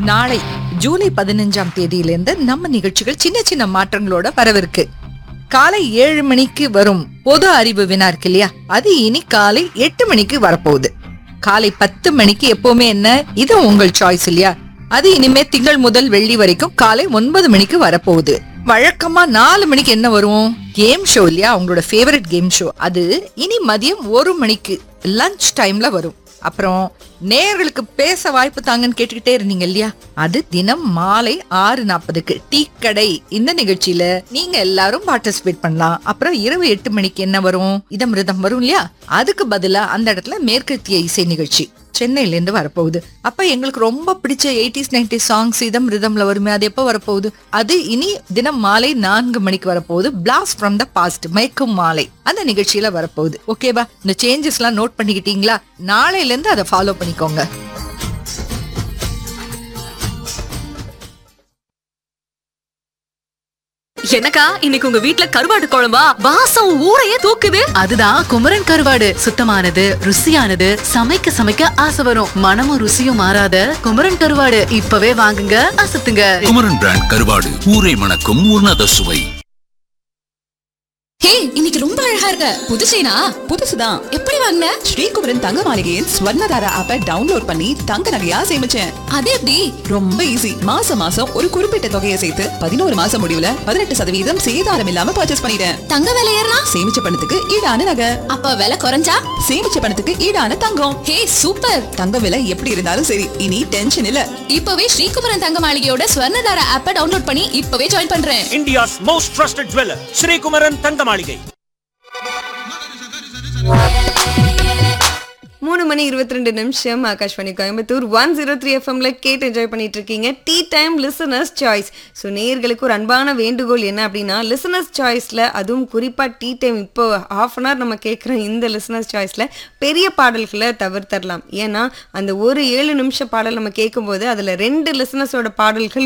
நாளை ஜூலை பதினஞ்சாம் தேதியிலிருந்து நம்ம நிகழ்ச்சிகள் சின்ன சின்ன மாற்றங்களோட வரவிருக்கு காலை ஏழு மணிக்கு வரும் பொது அறிவு வினா இருக்கு இல்லையா அது இனி காலை எட்டு மணிக்கு வரப்போகுது காலை பத்து மணிக்கு எப்பவுமே என்ன இது உங்கள் சாய்ஸ் இல்லையா அது இனிமே திங்கள் முதல் வெள்ளி வரைக்கும் காலை ஒன்பது மணிக்கு வரப்போகுது வழக்கமா நாலு மணிக்கு என்ன வரும் கேம் ஷோ இல்லையா உங்களோட ஃபேவரட் கேம் ஷோ அது இனி மதியம் ஒரு மணிக்கு லஞ்ச் டைம்ல வரும் அப்புறம் நேயர்களுக்கு பேச வாய்ப்பு தாங்கன்னு கேட்டுக்கிட்டே இருந்தீங்க இல்லையா அது தினம் மாலை ஆறு நாற்பதுக்கு டீ கடை இந்த நிகழ்ச்சியில நீங்க எல்லாரும் பார்ட்டிசிபேட் பண்ணலாம் அப்புறம் இரவு எட்டு மணிக்கு என்ன வரும் இதம் ரிதம் வரும் இல்லையா அதுக்கு பதிலா அந்த இடத்துல மேற்கத்திய இசை நிகழ்ச்சி சென்னையில இருந்து வரப்போகுது அப்ப எங்களுக்கு ரொம்ப பிடிச்ச எயிட்டிஸ் நைன்டி சாங்ஸ் இதம் ரிதம்ல வருமே அது எப்போ வரப்போகுது அது இனி தினம் மாலை நான்கு மணிக்கு வரப்போகுது பிளாஸ்ட் ஃப்ரம் த பாஸ்ட் மயக்கும் மாலை அந்த நிகழ்ச்சியில வரப்போகுது ஓகேவா இந்த சேஞ்சஸ் எல்லாம் நோட் பண்ணிக்கிட்டீங்களா நாளையில இருந்து அதை ஃபாலோ பண்ணிக்கோங்க என்னக்கா இன்னைக்கு உங்க வீட்ல கருவாடு குழம்பா வாசம் ஊரையே தூக்குது அதுதான் குமரன் கருவாடு சுத்தமானது ருசியானது சமைக்க சமைக்க ஆசை வரும் மனமும் ருசியும் மாறாத குமரன் கருவாடு இப்பவே வாங்குங்க அசத்துங்க குமரன் பிராண்ட் கருவாடு ஊரை மணக்கும் உன்னத சுவை ஹே இன்னைக்கு ரொம்ப அழகா இருக்க புது செயினா புதுசுதான் எப்படி வாங்கின ஸ்ரீகுமரன் தங்க மாளிகையின் ஸ்வர்ணதாரா ஆப்பை டவுன்லோட் பண்ணி தங்க நகையா சேமிச்சேன் அது எப்படி ரொம்ப ஈஸி மாசம் மாசம் ஒரு குறிப்பிட்ட தொகையை சேர்த்து பதினோரு மாசம் முடிவுல பதினெட்டு சதவீதம் சேதாரம் இல்லாம பர்ச்சேஸ் பண்ணிட்டேன் தங்க விலை ஏறினா சேமிச்ச பணத்துக்கு ஈடான நகை அப்ப விலை குறைஞ்சா சேமிச்ச பணத்துக்கு ஈடான தங்கம் ஹே சூப்பர் தங்க விலை எப்படி இருந்தாலும் சரி இனி டென்ஷன் இல்ல இப்பவே ஸ்ரீகுமரன் தங்க மாளிகையோட ஸ்வர்ணதார ஆப்பை டவுன்லோட் பண்ணி இப்பவே ஜாயின் பண்றேன் India's most trusted jeweler, Sri Kumaran Tangamalige. மூணு மணி இருபத்தி ரெண்டு நிமிஷம் Akashvani Coimbatore one zero three எஃப்எம்ல கேட்டு என்ஜாய் பண்ணிட்டு இருக்கீங்க tea time listeners choice so நேயர்களுக்கு ஒரு அன்பான வேண்டுகோள் என்ன அப்படின்னா லிசனர்ஸ் சாய்ஸில் அதுவும் குறிப்பாக டீ டைம் இப்போ ஹாஃப் அன் ஹவர் நம்ம கேட்குற இந்த லிசனர்ஸ் சாய்ஸில் பெரிய பாடல்களை தவிர்த்தரலாம் ஏன்னா அந்த ஒரு ஏழு நிமிஷ பாடல் நம்ம கேட்கும்போது அதில் ரெண்டு லிசனர்ஸோட பாடல்கள்